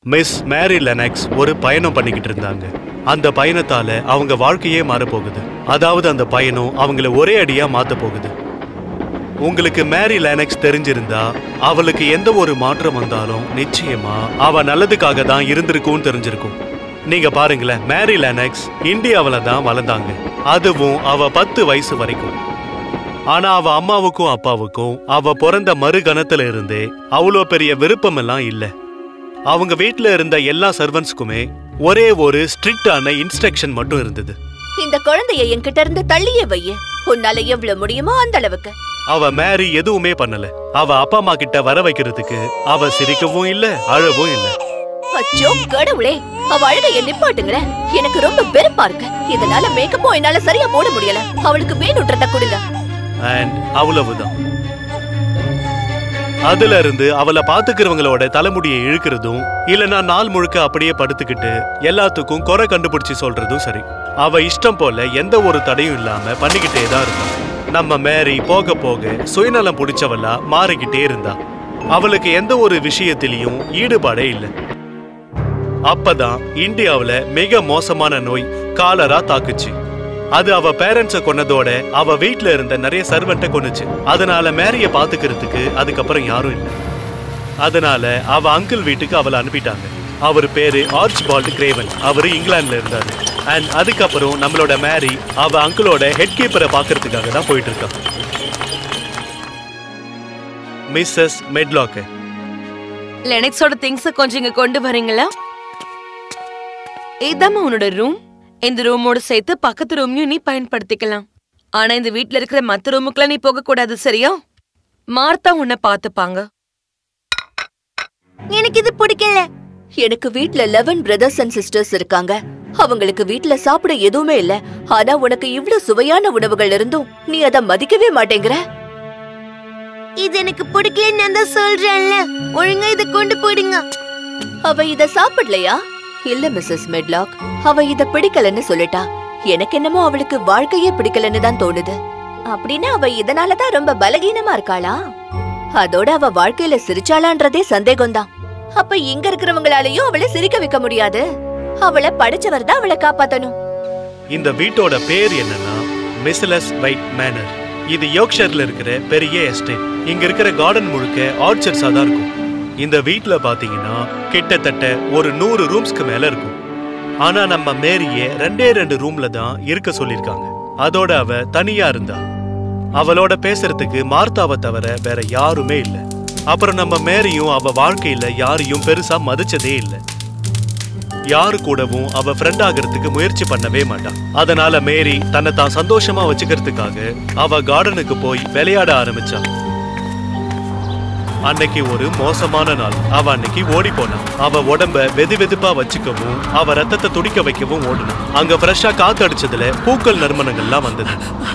Miss மேரி Linux ஒரு பயணம் பண்ணிக்கிட்டு இருந்தாங்க அந்த பயணத்தால அவங்க வாழ்க்கையே மாறப்போகுது அதாவது அந்த பயணம் அவங்கள ஒரே அடியா மாத்த போகுது உங்களுக்கு மேரி லேனக்ஸ் தெரிஞ்சிருந்தா அவளுக்கு எந்த ஒரு மாற்றம் வந்தாலும் நிச்சயமா அவ நல்லதுக்காக தான் இருந்திருக்கும்னு தெரிஞ்சிருக்கும் நீங்க பாருங்களேன் மேரி லேனக்ஸ் இந்தியாவில தான் வளர்ந்தாங்க அதுவும் அவ பத்து வயசு வரைக்கும் ஆனா அவ அம்மாவுக்கும் அப்பாவுக்கும் அவ பிறந்த மறுகணத்துல இருந்தே அவ்வளோ பெரிய விருப்பம் எல்லாம் இல்ல அவங்க வீட்ல இருந்த எல்லா சர்வன்ஸ்க்குமே ஒரே ஒரு ஸ்ட்ரிக்டான இன்ஸ்ட்ரக்ஷன் மட்டும் இருந்தது இந்த குழந்தைய என்கிட்ட இருந்து தள்ளியே வைய உன்னால எவ்வளவு முடியுமோ அந்த அளவுக்கு அவ மேரி எதுவுமே பண்ணல அவ அப்பா அம்மா கிட்ட வர வைக்கிறதுக்கு அவ சிரிக்கவும் இல்ல அழவும் இல்ல அச்சோ கடவுளே அவ அழுகைய நிப்பாட்டுங்களேன் எனக்கு ரொம்ப வெறுப்பா இருக்கு இதனால மேக்கப்பும் என்னால சரியா போட முடியல அவளுக்கு வேணுன்றத கொடுங்க அண்ட் அவ்வளவுதான் அதுல இருந்து அவளை பாத்துக்கிறவங்களோட தலைமுடியை இழுக்கிறதும் இல்லனா நாள் முழுக்க அப்படியே படுத்துக்கிட்டு எல்லாத்துக்கும் குறை கண்டுபிடிச்சு சொல்றதும் சரி அவ இஷ்டம் போல எந்த ஒரு தடையும் இல்லாம பண்ணிக்கிட்டே தான் இருந்தா நம்ம மேரி போக போக சுயநலம் பிடிச்சவளா மாறிக்கிட்டே இருந்தா அவளுக்கு எந்த ஒரு விஷயத்திலையும் ஈடுபாடே இல்லை அப்பதான் இந்தியாவுல மிக மோசமான நோய் காலரா தாக்குச்சு அது அவ பேரண்ட்ஸ கொன்னதோட அவ வீட்ல இருந்த நிறைய சர்வெண்ட்ட கொன்னுச்சு அதனால மேரிய பாத்துக்கிறதுக்கு அதுக்கப்புறம் யாரும் இல்லை அதனால அவ அங்கிள் வீட்டுக்கு அவளை அனுப்பிட்டாங்க அவர் பேரு ஆர்ச்பால்ட் கிரேவன் அவரு இங்கிலாந்துல இருந்தாரு அண்ட் அதுக்கப்புறம் நம்மளோட மேரி அவ அங்கிளோட ஹெட் கீப்பரை பாக்குறதுக்காக தான் போயிட்டு இருக்கா மிஸ்ஸஸ் மெட்லாக்கு லெனக்ஸோட திங்ஸ் கொஞ்சம் இங்க கொண்டு வரீங்களா இதாம்மா உன்னோட ரூம் இந்த ரூமோட சேர்த்து பக்கத்து ரூமையும் நீ பயன்படுத்திக்கலாம் ஆனா இந்த வீட்ல இருக்கிற மத்த ரூமுக்குலாம் நீ போக கூடாது சரியா மார்த்தா உன்னை பாத்துப்பாங்க எனக்கு இது பிடிக்கல எனக்கு வீட்ல லெவன் பிரதர்ஸ் அண்ட் சிஸ்டர்ஸ் இருக்காங்க அவங்களுக்கு வீட்ல சாப்பிட எதுவுமே இல்ல ஆனா உனக்கு இவ்ளோ சுவையான உணவுகள் இருந்தும் நீ அத மதிக்கவே மாட்டேங்கிற இது எனக்கு பிடிக்கலன்னு நான் தான் சொல்றேன்ல ஒழுங்கா இத கொண்டு போடுங்க அவ இத சாப்பிடலையா இல்ல மிஸ்ஸஸ் மெட்லாக் அவ இத பிடிக்கலன்னு சொல்லிட்டா எனக்கு என்னமோ அவளுக்கு வாழ்க்கையே பிடிக்கலன்னு தான் தோணுது அப்படின்னா அவ இதனால தான் ரொம்ப பலகீனமா இருக்காளா அதோட அவ வாழ்க்கையில சிரிச்சாளான்றதே சந்தேகம்தான் அப்ப இங்க இருக்கிறவங்களாலயும் அவளை சிரிக்க வைக்க முடியாது அவளை படிச்சவர் தான் அவளை காப்பாத்தணும் இந்த வீட்டோட பேர் என்னன்னா மிஸ்லஸ் வைட் மேனர் இது யோக்ஷர்ல இருக்கிற பெரிய எஸ்டேட் இங்க இருக்கிற கார்டன் முழுக்க ஆர்ச்சர்ஸா தான் இருக்கும் இந்த வீட்ல பாத்தீங்கன்னா கிட்டத்தட்ட ஒரு நூறு ரூம்ஸ்க்கு மேல இருக்கும் ஆனா நம்ம மேரிய ரெண்டே ரெண்டு ரூம்ல தான் இருக்க சொல்லிருக்காங்க அதோட அவ தனியா இருந்தா அவளோட பேசுறதுக்கு மார்த்தாவை தவிர வேற யாருமே இல்ல அப்புறம் நம்ம மேரியும் அவ வாழ்க்கையில யாரையும் பெருசா மதிச்சதே இல்லை யாரு கூடவும் அவ ஃப்ரெண்ட் ஆகிறதுக்கு முயற்சி பண்ணவே மாட்டா அதனால மேரி தன்னை தான் சந்தோஷமா வச்சுக்கிறதுக்காக அவ கார்டனுக்கு போய் விளையாட ஆரம்பிச்சா அன்னைக்கு ஒரு மோசமான நாள் அவ அன்னைக்கு ஓடி போனா அவ உடம்ப வெது வெதுப்பா வச்சுக்கவும் அவ ரத்தத்தை துடிக்க வைக்கவும் ஓடுனா அங்க ஃப்ரெஷ்ஷா காத்து அடிச்சதுல பூக்கள் நறுமணங்கள்லாம் வந்தது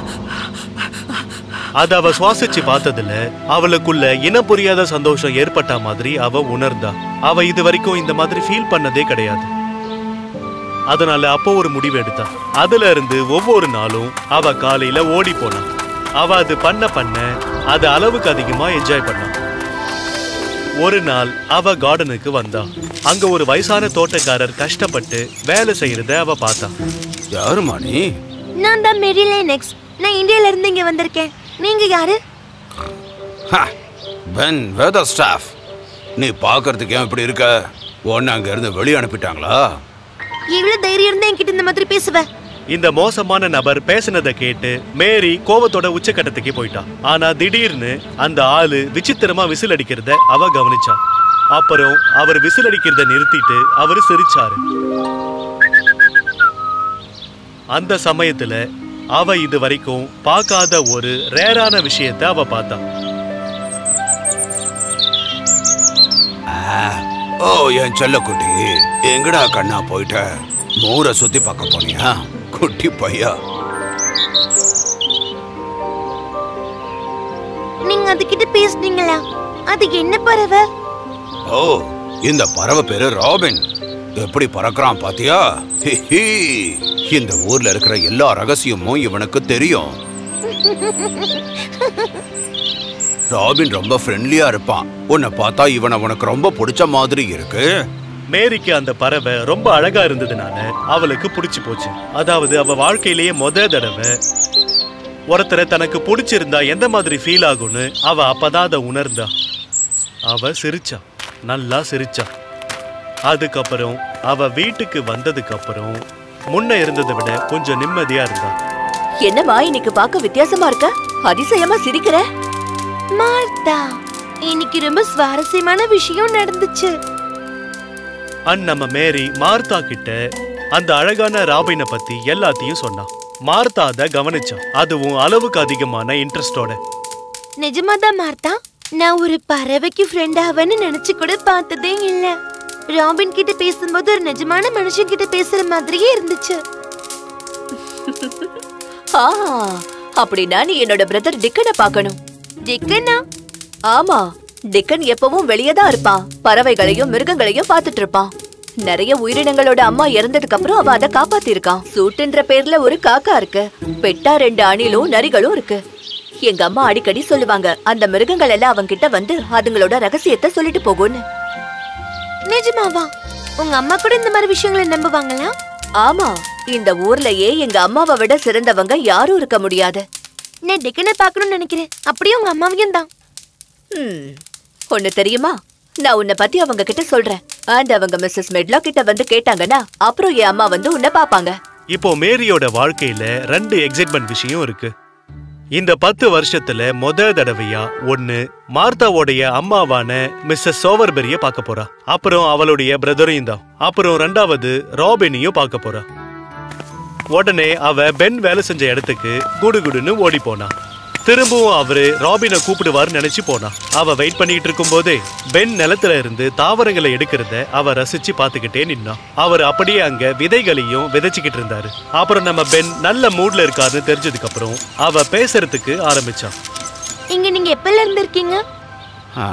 அத அவ சுவாசிச்சு பார்த்ததுல அவளுக்குள்ள இனம் புரியாத சந்தோஷம் ஏற்பட்ட மாதிரி அவ உணர்ந்தா அவ இது வரைக்கும் இந்த மாதிரி ஃபீல் பண்ணதே கிடையாது அதனால அப்போ ஒரு முடிவு எடுத்தா அதுல இருந்து ஒவ்வொரு நாளும் அவ காலையில ஓடி போனா அவ அது பண்ண பண்ண அது அளவுக்கு அதிகமா என்ஜாய் பண்ணா ஒரு நாள் அவ கார்டனுக்கு வந்தா அங்க ஒரு வயசான தோட்டக்காரர் கஷ்டப்பட்டு வேலை செய்யறத அவ பார்த்தா யாருமா நீ நான் தான் மெரிலே நெக்ஸ்ட் நான் இந்தியால இருந்து இங்க வந்திருக்கேன் நீங்க யாரு பென் வெதர் ஸ்டாஃப் நீ பார்க்கறதுக்கு ஏன் இப்படி இருக்க உன்னை அங்க இருந்து வெளியே அனுப்பிட்டாங்களா இவ்வளவு தைரியம் இருந்தா என்கிட்ட இந்த மாதிரி பேசுவ இந்த மோசமான நபர் பேசினதை கேட்டு மேரி கோவத்தோட உச்சக்கட்டத்துக்கு போயிட்டா ஆனா திடீர்னு அந்த ஆளு விசித்திரமா விசில் அடிக்கிறத அவ கவனிச்சா அப்புறம் அவர் விசில் அடிக்கிறத நிறுத்திட்டு அவர் சிரிச்சாரு அந்த சமயத்துல அவ இது வரைக்கும் பார்க்காத ஒரு ரேரான விஷயத்தை அவ பார்த்தா ஆ, ஓ என் செல்ல குட்டி எங்கடா கண்ணா போயிட்ட மூரை சுத்தி பார்க்க போனியா குட்டி பையா நீங்க அதுகிட்ட பேசுனீங்களா அது என்ன பறவை ஓ இந்த பறவை பேரு ராபின் எப்படி பறக்குறான் பாத்தியா ஹி, ஹி. இந்த ஊர்ல இருக்கிற எல்லா ரகசியமும் இவனுக்கு தெரியும் ராபின் ரொம்ப ஃப்ரெண்ட்லியா இருப்பான் உன்னை பார்த்தா இவனை உனக்கு ரொம்ப பிடிச்ச மாதிரி இருக்கு மேரிக்கு அந்த பறவை ரொம்ப அழகா இருந்ததுனால அவளுக்கு பிடிச்சு போச்சு அதாவது அவ வாழ்க்கையிலேயே முத தடவை ஒருத்தரை தனக்கு பிடிச்சிருந்தா எந்த மாதிரி ஃபீல் ஆகும்னு அவ அப்பதான் அதை உணர்ந்தா அவ சிரிச்சா நல்லா சிரிச்சா அதுக்கப்புறம் அவ வீட்டுக்கு வந்ததுக்கு அப்புறம் முன்ன இருந்ததை விட கொஞ்சம் நிம்மதியா இருந்தா என்னம்மா இன்னைக்கு பார்க்க வித்தியாசமா இருக்க அதிசயமா சிரிக்கிற மார்த்தா இன்னைக்கு ரொம்ப சுவாரஸ்யமான விஷயம் நடந்துச்சு அண்ட் நம்ம மேரி மார்த்தா கிட்ட அந்த அழகான ராபினை பத்தி எல்லாத்தையும் சொன்னா மார்த்தா அதை கவனிச்சா அதுவும் அளவுக்கு அதிகமான இன்ட்ரெஸ்டோட நிஜமாதான் மார்த்தா நான் ஒரு பறவைக்கு ஃப்ரெண்ட் ஆவேன்னு நினைச்சு கூட பார்த்ததே இல்ல ராபின் கிட்ட பேசும்போது ஒரு நிஜமான மனுஷன் கிட்ட பேசுற மாதிரியே இருந்துச்சு ஆ அப்படின்னா நீ என்னோட பிரதர் டிக்கனை பார்க்கணும் ஜெக்கனா ஆமா டிக்கன் எப்பவும் வெளியே தான் இருப்பான் பறவைகளையும் மிருகங்களையும் பார்த்துட்டு இருப்பான் நிறைய உயிரினங்களோட அம்மா இறந்ததுக்கு அப்புறம் அவன் அதை காப்பாத்திருக்கான் சூட்டுன்ற பேர்ல ஒரு காக்கா இருக்கு பெட்டா ரெண்டு அணிலும் நரிகளும் இருக்கு எங்க அம்மா அடிக்கடி சொல்லுவாங்க அந்த மிருகங்கள் எல்லாம் அவங்க கிட்ட வந்து அதுங்களோட ரகசியத்தை சொல்லிட்டு போகும்னு நிஜமாவா உங்க அம்மா கூட இந்த மாதிரி விஷயங்களை நம்புவாங்களா ஆமா இந்த ஊர்லயே எங்க அம்மாவை விட சிறந்தவங்க யாரும் இருக்க முடியாது நான் டெக்கனை பார்க்கணும்னு நினைக்கிறேன் அப்படியே உங்க அம்மாவையும் தான் ம், ஒண்ணு தெரியுமா நான் உன்னை பத்தி அவங்க கிட்ட சொல்றேன் அண்ட் அவங்க மிஸ்ஸஸ் மெட்லா கிட்ட வந்து கேட்டாங்கன்னா அப்புறம் என் அம்மா வந்து உன்னை பாப்பாங்க இப்போ மேரியோட வாழ்க்கையில ரெண்டு எக்ஸைட்மெண்ட் விஷயம் இருக்கு இந்த பத்து வருஷத்துல முத தடவையா ஒண்ணு மார்த்தாவோடைய அம்மாவான மிஸ்ஸஸ் சோவர்பெரிய பார்க்க போறா அப்புறம் அவளுடைய பிரதரையும் தான் அப்புறம் ரெண்டாவது ராபினையும் பார்க்க போறா உடனே அவ பென் வேலை செஞ்ச இடத்துக்கு குடுகுடுன்னு ஓடி போனா திரும்பவும் அவரு ராபினை கூப்பிடுவார்னு நினைச்சு போனா அவ வெயிட் பண்ணிட்டு இருக்கும்போதே பென் நிலத்துல இருந்து தாவரங்களை எடுக்கிறத அவ ரசிச்சு பார்த்துக்கிட்டே நின்னா அவர் அப்படியே அங்க விதைகளையும் விதைச்சுக்கிட்டு இருந்தாரு அப்புறம் நம்ம பென் நல்ல மூட்ல இருக்காருன்னு தெரிஞ்சதுக்கு அப்புறம் அவ பேசுறதுக்கு ஆரம்பிச்சா இங்க நீங்க எப்பல இருந்து இருக்கீங்க ஆ,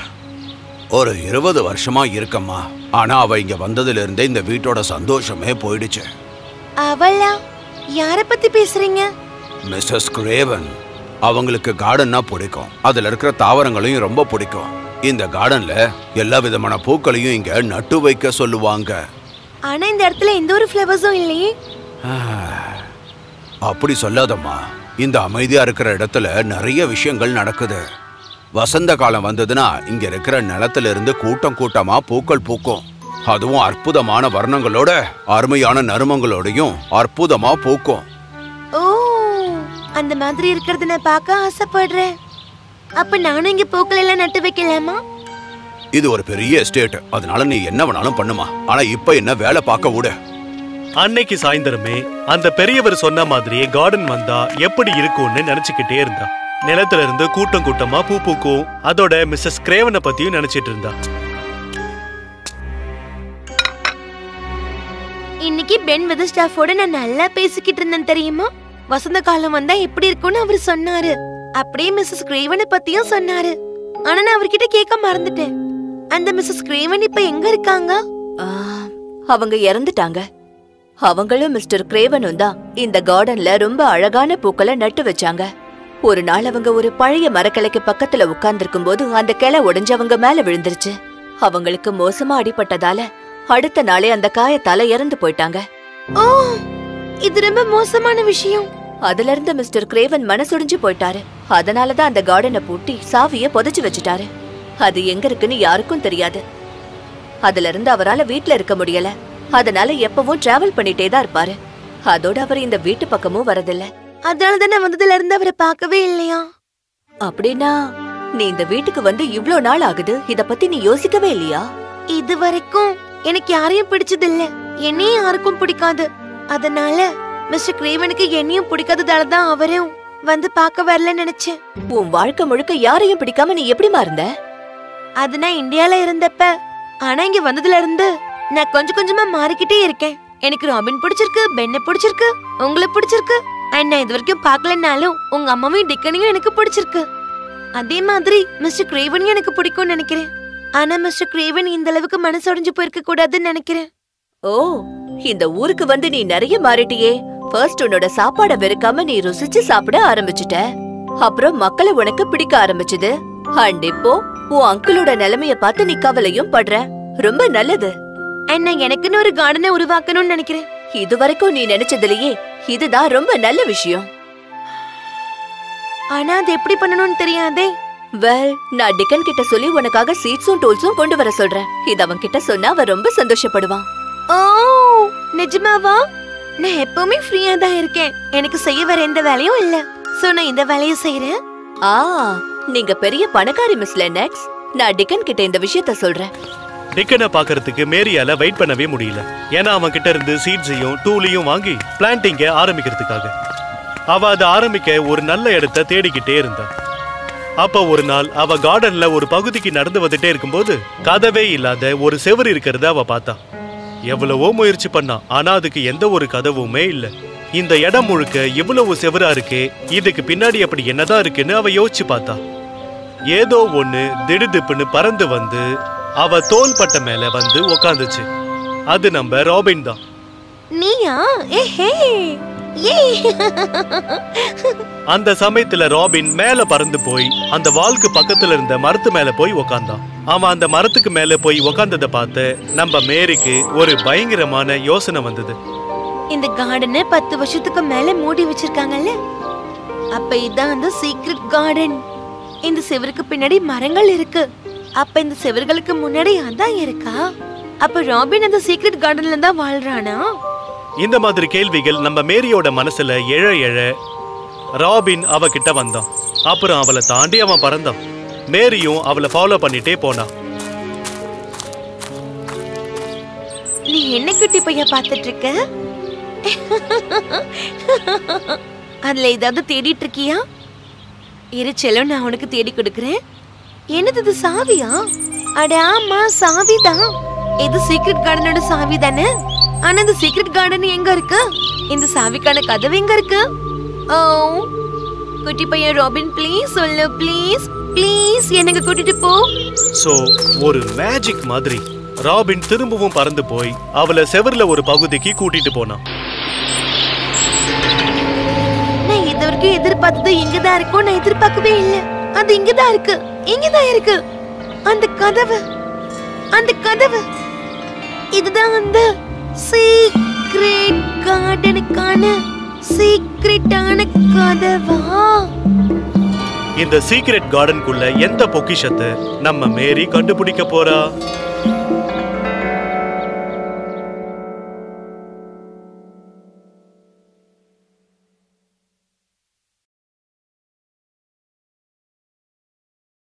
ஒரு இருபது வருஷமா இருக்கம்மா ஆனா அவ இங்க வந்ததுல இருந்தே இந்த வீட்டோட சந்தோஷமே போயிடுச்சு அவளா யார பத்தி பேசுறீங்க மிஸ்ஸஸ் கிரேவன் அவங்களுக்கு கார்டன்னா பிடிக்கும் அதுல இருக்கிற தாவரங்களையும் ரொம்ப பிடிக்கும் இந்த கார்டன்ல எல்லா விதமான பூக்களையும் இங்க நட்டு வைக்க சொல்லுவாங்க ஆனா இந்த இடத்துல எந்த ஒரு ஃப்ளவர்ஸும் இல்லையே ஆ, அப்படி சொல்லாதம்மா இந்த அமைதியா இருக்கிற இடத்துல நிறைய விஷயங்கள் நடக்குது வசந்த காலம் வந்ததுன்னா இங்க இருக்கிற நிலத்துல இருந்து கூட்டம் கூட்டமா பூக்கள் பூக்கும் அதுவும் அற்புதமான வர்ணங்களோட அருமையான நறுமங்களோடையும் அற்புதமா பூக்கும் ஓ அந்த மாதிரி இருக்கிறத நான் பார்க்க ஆசைப்படுறேன் அப்ப நானும் இங்க பூக்கள் எல்லாம் நட்டு வைக்கலாமா இது ஒரு பெரிய எஸ்டேட் அதனால நீ என்ன வேணாலும் பண்ணுமா ஆனா இப்ப என்ன வேலை பார்க்க விடு அன்னைக்கு சாயந்தரமே அந்த பெரியவர் சொன்ன மாதிரியே கார்டன் வந்தா எப்படி இருக்கும்னு நினைச்சுக்கிட்டே இருந்தா நிலத்துல இருந்து கூட்டம் கூட்டமா பூ பூக்கும் அதோட மிஸ்ஸஸ் கிரேவனை பத்தியும் நினைச்சிட்டு இருந்தா இன்னைக்கு பென் வித் ஸ்டாஃபோட நான் நல்லா பேசிக்கிட்டு இருந்தேன் தெரியுமா வசந்த காலம் வந்தா எப்படி இருக்கும்னு அவர் சொன்னாரு அப்படியே மிஸ்ஸஸ் கிரேவனை பத்தியும் சொன்னாரு ஆனா நான் அவர்கிட்ட கேட்க மறந்துட்டேன் அந்த மிஸ்ஸஸ் கிரேவன் இப்ப எங்க இருக்காங்க ஆ, அவங்க இறந்துட்டாங்க அவங்களும் மிஸ்டர் கிரேவனும் தான் இந்த கார்டன்ல ரொம்ப அழகான பூக்களை நட்டு வச்சாங்க ஒரு நாள் அவங்க ஒரு பழைய மரக்கிளைக்கு பக்கத்துல உட்கார்ந்திருக்கும் போது அந்த கிளை உடைஞ்சு அவங்க மேல விழுந்துருச்சு அவங்களுக்கு மோசமா அடிபட்டதால அடுத்த நாளே அந்த காயத்தால இறந்து போயிட்டாங்க ஓ இது ரொம்ப மோசமான விஷயம் அதுல இருந்து மிஸ்டர் கிரேவன் மனசுடைஞ்சு போயிட்டாரு அதனாலதான் அந்த கார்டனை பூட்டி சாவிய புதைச்சு வச்சுட்டாரு அது எங்க இருக்குன்னு யாருக்கும் தெரியாது அதுல இருந்து அவரால வீட்ல இருக்க முடியல அதனால எப்பவும் டிராவல் பண்ணிட்டே தான் இருப்பாரு அதோட அவர் இந்த வீட்டு பக்கமும் வரதில்ல அதனால தான் நான் வந்ததுல இருந்து அவரை பார்க்கவே இல்லையா அப்படின்னா நீ இந்த வீட்டுக்கு வந்து இவ்ளோ நாள் ஆகுது இத பத்தி நீ யோசிக்கவே இல்லையா இது வரைக்கும் எனக்கு யாரையும் பிடிச்சது இல்ல என்னையும் யாருக்கும் பிடிக்காது அதனால மிஸ்டர் கிரேவனுக்கு என்னையும் பிடிக்காததால தான் அவரும் வந்து பார்க்க வரல நினைச்சேன் உன் வாழ்க்கை முழுக்க யாரையும் பிடிக்காம நீ எப்படிமா இருந்த அது நான் இந்தியால இருந்தப்ப ஆனா இங்க வந்ததுல இருந்து நான் கொஞ்சம் கொஞ்சமா மாறிக்கிட்டே இருக்கேன் எனக்கு ராபின் பிடிச்சிருக்கு பென்ன பிடிச்சிருக்கு உங்களை பிடிச்சிருக்கு அண்ட் நான் இது வரைக்கும் பார்க்கலனாலும் உங்க அம்மாவையும் டிக்கனையும் எனக்கு பிடிச்சிருக்கு அதே மாதிரி மிஸ்டர் கிரேவனையும் எனக்கு பிடிக்கும்னு நினைக்கிறேன் ஆனா மிஸ்டர் கிரேவன் இந்த அளவுக்கு மனசொடைஞ்சு போயிருக்க கூடாதுன்னு நினைக்கிறேன் ஓ இந்த ஊருக்கு வந்து நீ நிறைய மாறிட்டியே ஃபர்ஸ்ட் உன்னோட சாப்பாட வெறுக்காம நீ ருசிச்சு சாப்பிட ஆரம்பிச்சிட்ட அப்புறம் மக்களை உனக்கு பிடிக்க ஆரம்பிச்சது அண்ட் இப்போ உன் அங்கிளோட நிலைமைய பார்த்து நீ கவலையும் படுற ரொம்ப நல்லது அண்ட் நான் எனக்குன்னு ஒரு கார்டனை உருவாக்கணும்னு நினைக்கிறேன் இது வரைக்கும் நீ நினைச்சதுலயே இதுதான் ரொம்ப நல்ல விஷயம் ஆனா அது எப்படி பண்ணணும்னு தெரியாதே வெல் நான் டிக்கன் கிட்ட சொல்லி உனக்காக சீட்ஸும் டூல்ஸும் கொண்டு வர சொல்றேன் இது அவன் கிட்ட சொன்னா அவன் ரொம்ப சந்தோஷப்படுவான் ஓ நிஜமாவா நான் எப்பவுமே ஃப்ரீயா தான் இருக்கேன் எனக்கு செய்ய வேற எந்த வேலையும் இல்ல சோ நான் இந்த வேலையை செய்யறேன் ஆ நீங்க பெரிய பணக்காரி மிஸ் லெனக்ஸ் நான் டிக்கன் கிட்ட இந்த விஷயத்த சொல்றேன் டிக்கனை பார்க்கறதுக்கு மேரியால வெயிட் பண்ணவே முடியல ஏன்னா அவன் கிட்ட இருந்து சீட்ஸையும் டூலையும் வாங்கி பிளான்டிங்க ஆரம்பிக்கிறதுக்காக அவ அதை ஆரம்பிக்க ஒரு நல்ல இடத்த தேடிக்கிட்டே இருந்தா அப்ப ஒரு நாள் அவ கார்டன்ல ஒரு பகுதிக்கு நடந்து வந்துட்டே இருக்கும்போது கதவே இல்லாத ஒரு செவுரு இருக்கிறத அவ பார்த்தா எவ்வளவோ முயற்சி பண்ணா ஆனா அதுக்கு எந்த ஒரு கதவுமே இல்ல இந்த இடம் முழுக்க இவ்வளவு செவரா இருக்கே இதுக்கு பின்னாடி அப்படி என்னதான் இருக்குன்னு அவ யோசிச்சு பார்த்தா ஏதோ ஒண்ணு திடுதிப்புன்னு பறந்து வந்து அவ தோள்பட்ட மேல வந்து உக்காந்துச்சு அது நம்ம ராபின் தான் நீயா ஏஹே ஏ அந்த சமயத்துல ராபின் மேல பறந்து போய் அந்த வால்க்கு பக்கத்துல இருந்த மரத்து மேல போய் உக்காந்தான் அவன் அந்த மரத்துக்கு மேல போய் உக்காந்ததை பார்த்து நம்ம மேரிக்கு ஒரு பயங்கரமான யோசனை வந்தது இந்த கார்டனை பத்து வருஷத்துக்கு மேல மூடி வச்சிருக்காங்கல்ல அப்ப இதான் அந்த சீக்ரெட் கார்டன் இந்த செவருக்கு பின்னாடி மரங்கள் இருக்கு அப்ப இந்த செவர்களுக்கு முன்னாடி அதான் இருக்கா அப்ப ராபின் அந்த சீக்ரெட் கார்டன்ல தான் வாழ்றானா இந்த மாதிரி கேள்விகள் நம்ம மேரியோட மனசுல எழ எழ ராபின் அவகிட்ட வந்தான் அப்புறம் அவளை தாண்டி அவன் பறந்தான் மேரியும் அவளை ஃபாலோ பண்ணிட்டே போனான் நீ என்ன குட்டி பைய பாத்துட்டு இருக்க அதுல ஏதாவது தேடிட்டு இருக்கியா இரு செல்லம் நான் உனக்கு தேடி கொடுக்கறேன் என்னது இது சாவியா அட ஆமா சாவிதான் இது சீக்ரெட் கார்டனோட சாவி தானே ஆனா இந்த சீக்ரெட் கார்டன் எங்க இருக்கு இந்த சாவிக்கான கதவு எங்க இருக்கு ஓ குட்டி பையன் ராபின் ப்ளீஸ் சொல்லு ப்ளீஸ் ப்ளீஸ் எனக்கு கூட்டிட்டு போ சோ ஒரு மேஜிக் மாதிரி ராபின் திரும்பவும் பறந்து போய் அவளை செவர்ல ஒரு பகுதிக்கு கூட்டிட்டு போனான் நான் இது வரைக்கும் எதிர்பார்த்தது இங்கதான் இருக்கும் நான் எதிர்பார்க்கவே இல்ல அது இங்கதான் இருக்கு இங்கதான் இருக்கு அந்த கதவு அந்த கதவு இதுதான் அந்த சீக்ரெட் கார்டனுக்கான சீக்ரெட்டான கதவா இந்த சீக்ரெட் கார்டனுக்குள்ள எந்த பொக்கிஷத்தை நம்ம மேரி கண்டுபிடிக்க போறா